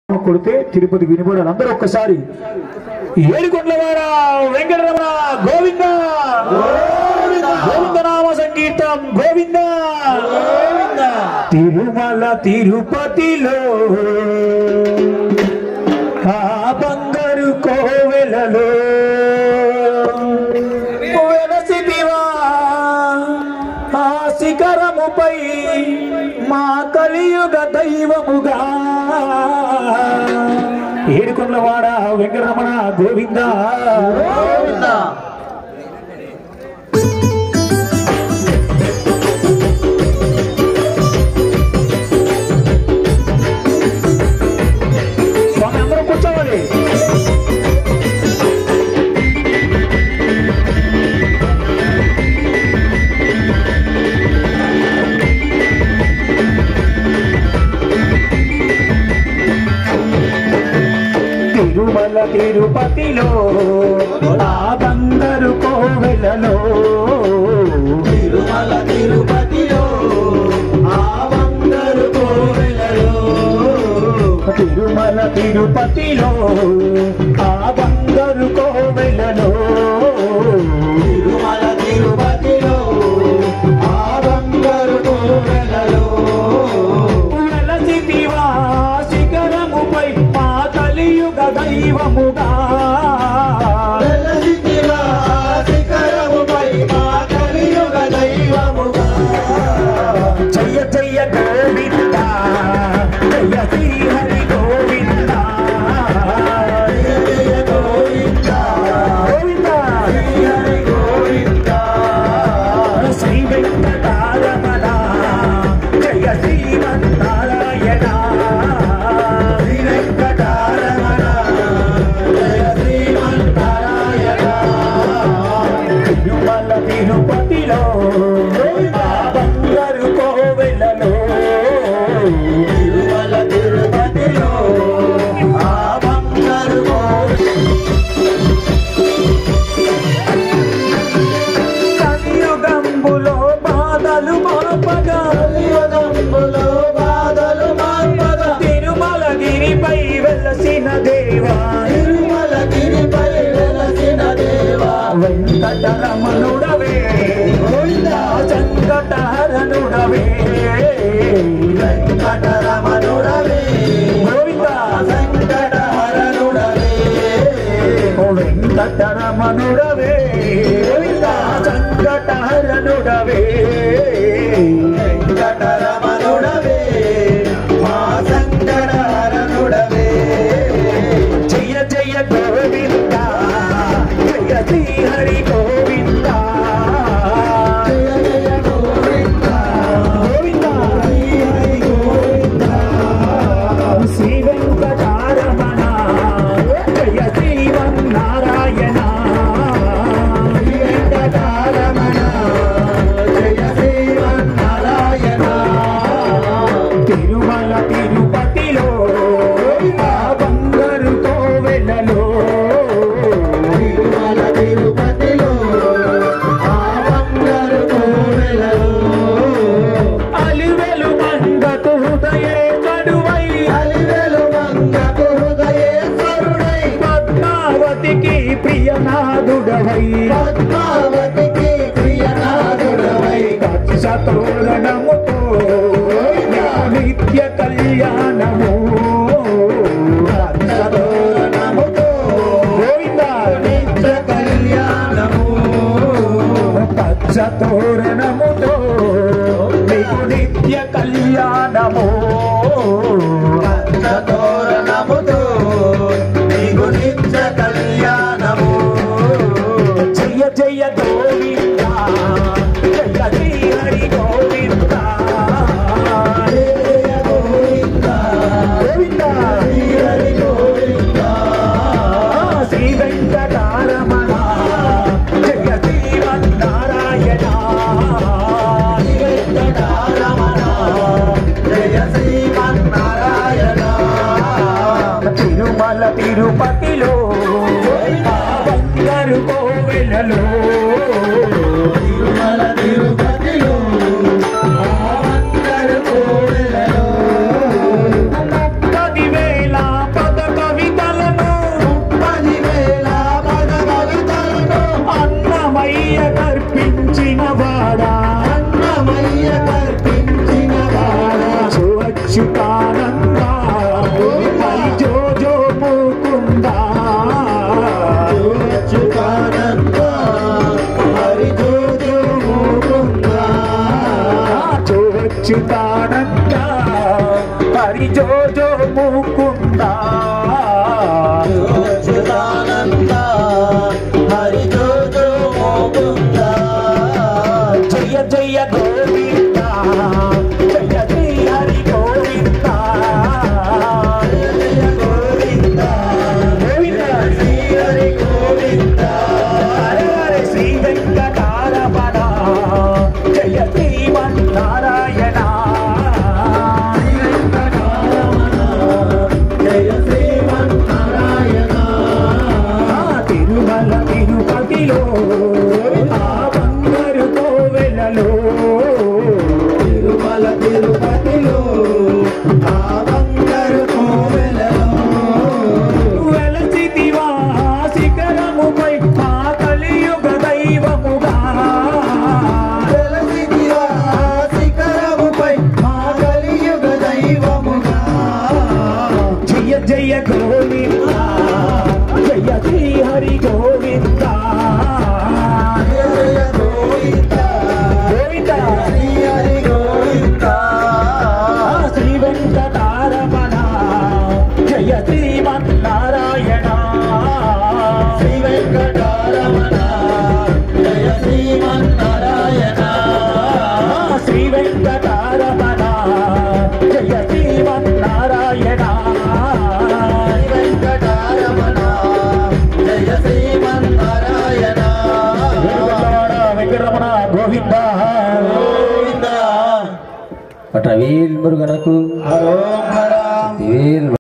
కొడితే తిరుపతి వినిపడాలి అందరూ ఒక్కసారి ఏడుకొండలవాడ వెంకటరమణ గోవింద గోవింద నామ సంగీతం గోవింద తిరుమల తిరుపతిలో ఆ బంగారు కోవెలలో వెలసిదివా ఆ శిఖరముపై మా కలియుగ దైవముగా ఏడుకొండలవాడ వెంకటరమణ గోవింద స్వామి అందరూ కూర్చోవాలి తిరుమల తిరుపతిలో ఆ బంగారు కోవెలలో తిరుమల తిరుపతిలో ఆ బంగారు కోవెలలో తిరుమల తిరుపతిలో ఆ బంగారు కోవెలలో తిరుమల తిరుపతిలో ఆ బంగారు కోవెలలో వెలసితివా శిఖరముపై మా కలియుగ దైవముగా వెలసితివా శిఖరముపై మా కలియుగ దైవముగా జయ జయ గోవింద జయ శ్రీ హరి గోవింద జయ జయ గోవింద గోవింద హరి గోవింద శ్రీ వెంకటారమణ జయ శ్రీమన్నారాయణ శ్రీ వెంకటారమణ జయ శ్రీమన్నారాయణ తిరుమల తిరుపతిలో ఆ బంగారు కోవెలలో తిరుమల తిరుపతిలో ఆ బంగారు కోవెలలో కలియుగంబులో బాధలు మాపగా కలియుగంబులో బాధలు మార్పగా తిరుమలగిరిపై వెలసిన దేవా తిరుమలగిరిపై వెలసిన దేవా వెంకటరమణుడవే గోవిందా సంకటహరణుడవే వెంకటరమణుడవే గోవిందా వెంకటహరణుడవే ఓ వెంకటరమణుడవే గోవిందా సంకటహరణుడవే వెంకటరమణుడవే మా సంకటహరణుడవే జయ జయ గోవింద జయ శ్రీ హరి గోవింద జయ జయ గోవింద గోవింద హరి హరి గోవింద శ్రీ వెంకటారమణ జయ శ్రీమన్నారాయణ శ్రీ వెంకటరమణ జయ శ్రీమన్నారాయణ తిరుమల తిరుపతిలో ఆ బంగారు కోవెలలో తిరుమల తిరుపతిలో ఆ బంగారు కోవెలలో అలివెలు మంగకు హృదయే కడువై అలివెలు మంగకు హృదయేశ్వరుడై పద్మావతికి ప్రియనాథుడవై పద్మావతికి ప్రియనాథుడవై సతోరణముతో నిత్య కళ్యాణము సదోరణముతో గోవింద నిత్య కళ్యాణము పచ్చతోరణముతో నీకు నిత్య కళ్యాణము సదోరణముతో నీకు నిత్య కళ్యాణము జయ జయ గోవింద జయ శ్రీ హరి గోవింద జయ గోవింద గోవింద శ్రీ హరి గోవింద శ్రీ వెంకటారమణ జయ శ్రీమన్నారాయణ శ్రీ వెంకటరమణ జయ శ్రీమన్నారాయణ తిరుమల తిరుపతిలో ఆ బంగారు కోవెలలో తిరుమల తిరుపతిలో ఆ బంగారు కోవెలలో పదివేల ముకుందా అచ్యుతానంద హరి జోజో ముకుంద జయ జయ గోవింద జయ శ్రీ హరి గోవింద జయ గోవింద గోవింద శ్రీ హరి గోవింద హరే హరే శ్రీ వెంకటారమణ జయ శ్రీమన్నారాయణ శ్రీ వెంకటరమణ జయ శ్రీమన్నారాయణ ఆ తిరుమల తిరుపతిలో ఆ బంగారు కోవెలలో తిరుమల తిరుపతిలో ఆ బంగారు కోవెలలో వెలసిదివా శిఖరముపై మా కలియుగ దైవముగా వెలసిదివా శిఖరముపై మా కలియుగ దైవముగా జయ జయ గోవింద జయ శ్రీ హరి గోవింద జయ జయ గోవింద గోవింద శ్రీ హరి గోవింద ఆ శ్రీ వెంకటారమణ జయ శ్రీమన్నారాయణ శ్రీ వెంకటరమణ జయ శ్రీమన్నారాయణ ఆ శ్రీ వెంకటారమణ జయ శ్రీమన్నారాయణ శ్రీ వెంకటరమణ జయ శ్రీమన్నారాయణ వెంకటరమణ వెంకటరమణ గోవింద గోవింద పట్రవేల్ మురుగనకు హరోం హర వేల్